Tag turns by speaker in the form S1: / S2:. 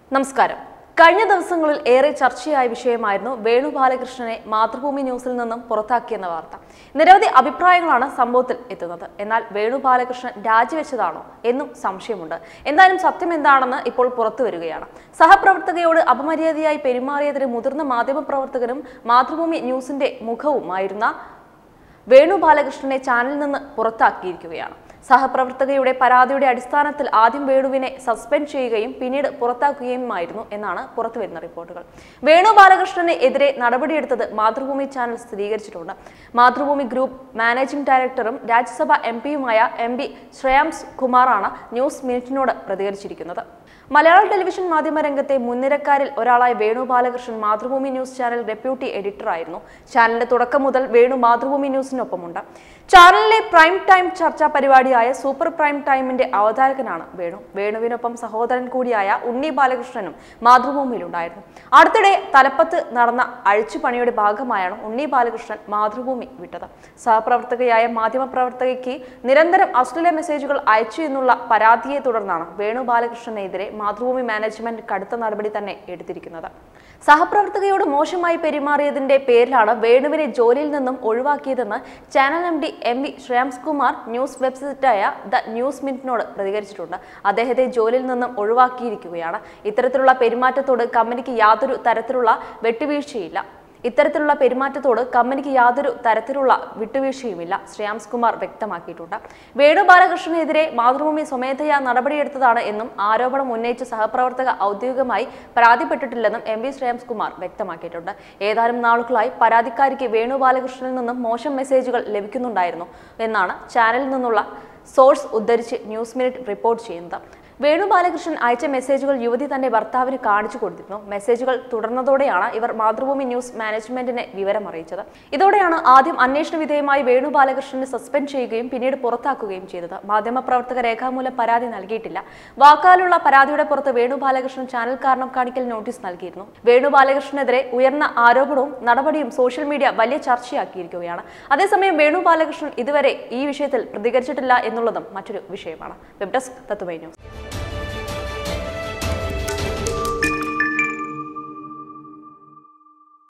S1: നമസ്കാരം കഴിഞ്ഞ ദിവസങ്ങളിൽ ഏറെ ചർച്ചയായ വിഷയമായിരുന്നു വേണു ബാലകൃഷ്ണനെ മാതൃഭൂമി ന്യൂസിൽ നിന്നും പുറത്താക്കിയെന്ന വാർത്ത നിരവധി അഭിപ്രായങ്ങളാണ് സംഭവത്തിൽ എത്തുന്നത് എന്നാൽ വേണു ബാലകൃഷ്ണൻ രാജിവെച്ചതാണോ എന്നും സംശയമുണ്ട് എന്തായാലും സത്യം എന്താണെന്ന് ഇപ്പോൾ പുറത്തു വരികയാണ് സഹപ്രവർത്തകയോട് അപമര്യാദയായി പെരുമാറിയതിന് മുതിർന്ന മാധ്യമപ്രവർത്തകനും മാതൃഭൂമി ന്യൂസിന്റെ മുഖവുമായിരുന്ന വേണു ബാലകൃഷ്ണനെ ചാനലിൽ നിന്ന് പുറത്താക്കിയിരിക്കുകയാണ് സഹപ്രവർത്തകയുടെ പരാതിയുടെ അടിസ്ഥാനത്തിൽ ആദ്യം വേണുവിനെ സസ്പെൻഡ് ചെയ്യുകയും പിന്നീട് പുറത്താക്കുകയുമായിരുന്നു എന്നാണ് പുറത്തുവരുന്ന റിപ്പോർട്ടുകൾ വേണു ബാലകൃഷ്ണന് എതിരെ നടപടിയെടുത്തത് മാതൃഭൂമി ചാനൽ സ്ഥിരീകരിച്ചിട്ടുണ്ട് മാതൃഭൂമി ഗ്രൂപ്പ് മാനേജിംഗ് ഡയറക്ടറും രാജ്യസഭ എം പിയുമായ എം പി ശ്രേയാംസ് കുമാറാണ് ന്യൂസ് മിനിറ്റിനോട് പ്രതികരിച്ചിരിക്കുന്നത് മലയാള ടെലിവിഷൻ മാധ്യമ രംഗത്തെ മുൻനിരക്കാരിൽ ഒരാളായ Venu Balakrishnan Mathrubhumi news channel deputy എഡിറ്ററായിരുന്നു ചാനലിന്റെ തുടക്കം മുതൽ വേണു മാതൃഭൂമി ന്യൂസിനൊപ്പമുണ്ട് ചാനലിലെ പ്രൈം ടൈം ചർച്ചാ പരിപാടിയായ സൂപ്പർ പ്രൈം ടൈമിന്റെ അവതാരകനാണ് വേണു വേണുവിനൊപ്പം സഹോദരൻ കൂടിയായ ഉണ്ണി ബാലകൃഷ്ണനും മാതൃഭൂമിയിലുണ്ടായിരുന്നു അടുത്തിടെ തലപ്പത്ത് നടന്ന അഴിച്ചുപണിയുടെ ഭാഗമായാണ് ഉണ്ണി ബാലകൃഷ്ണൻ മാതൃഭൂമി വിട്ടത് സഹപ്രവർത്തകയായ മാധ്യമപ്രവർത്തകയ്ക്ക് നിരന്തരം അശ്ലീല മെസ്സേജുകൾ അയച്ചു എന്നുള്ള പരാതിയെ തുടർന്നാണ് വേണു ബാലകൃഷ്ണനെതിരെ മാതൃഭൂമി മാനേജ്മെന്റ് കടുത്ത നടപടി തന്നെ എടുത്തിരിക്കുന്നത് സഹപ്രവർത്തകയോട് മോശമായി പെരുമാറിയതിന്റെ പേരിലാണ് വേണുവിനെ ജോലിയിൽ നിന്നും ഒഴിവാക്കിയതെന്ന് channel M D M V Shreyams Kumar news വെബ്സൈറ്റായ ദ ന്യൂസ് മിനിറ്റിനോട് പ്രതികരിച്ചിട്ടുണ്ട് അദ്ദേഹത്തെ ജോലിയിൽ നിന്നും ഒഴിവാക്കിയിരിക്കുകയാണ് ഇത്തരത്തിലുള്ള പെരുമാറ്റത്തോട് കമ്പനിക്ക് യാതൊരു തരത്തിലുള്ള വെട്ടുവീഴ്ചയില്ല ഇത്തരത്തിലുള്ള പെരുമാറ്റത്തോട് കമ്പനിക്ക് യാതൊരു തരത്തിലുള്ള വിട്ടുവീഴ്ചയുമില്ല ശ്രേയാംസ് കുമാർ വ്യക്തമാക്കിയിട്ടുണ്ട് വേണു ബാലകൃഷ്ണനെതിരെ മാതൃഭൂമി സ്വമേധയാ നടപടിയെടുത്തതാണ് എന്നും ആരോപണം ഉന്നയിച്ച സഹപ്രവർത്തക ഔദ്യോഗികമായി പരാതിപ്പെട്ടിട്ടില്ലെന്നും എം വി ശ്രേയാംസ് കുമാർ വ്യക്തമാക്കിയിട്ടുണ്ട് ഏതാനും നാളുകളായി പരാതിക്കാരിക്ക് വേണു ബാലകൃഷ്ണനിൽ നിന്നും മോശം മെസ്സേജുകൾ ലഭിക്കുന്നുണ്ടായിരുന്നു എന്നാണ് ചാനലിൽ നിന്നുള്ള സോഴ്സ് ഉദ്ധരിച്ച് ന്യൂസ് മിനിറ്റ് റിപ്പോർട്ട് ചെയ്യുന്നത് വേണു ബാലകൃഷ്ണൻ അയച്ച മെസ്സേജുകൾ യുവതി തന്റെ ഭർത്താവിന് കാണിച്ചു കൊടുത്തിരുന്നു മെസ്സേജുകൾ തുടർന്നതോടെയാണ് ഇവർ മാതൃഭൂമി ന്യൂസ് മാനേജ്മെന്റിനെ വിവരം അറിയിച്ചത് ഇതോടെയാണ് ആദ്യം അന്വേഷണ വിധേയമായി വേണു ബാലകൃഷ്ണനെ സസ്പെൻഡ് ചെയ്യുകയും പിന്നീട് പുറത്താക്കുകയും ചെയ്തത് മാധ്യമപ്രവർത്തക രേഖാമൂലം പരാതി നൽകിയിട്ടില്ല വാക്കാലുള്ള പരാതിയുടെ പുറത്ത് വേണു ബാലകൃഷ്ണൻ ചാനൽ കാരണം കാണിക്കൽ നോട്ടീസ് നൽകിയിരുന്നു വേണു ബാലകൃഷ്ണനെതിരെ ഉയർന്ന ആരോപണവും നടപടിയും സോഷ്യൽ മീഡിയ വലിയ ചർച്ചയാക്കിയിരിക്കുകയാണ് അതേസമയം വേണു ബാലകൃഷ്ണൻ ഇതുവരെ ഈ വിഷയത്തിൽ പ്രതികരിച്ചിട്ടില്ല എന്നുള്ളതും മറ്റൊരു വിഷയമാണ് വെബ് ഡെസ്ക് തത്വമൈ ന്യൂസ്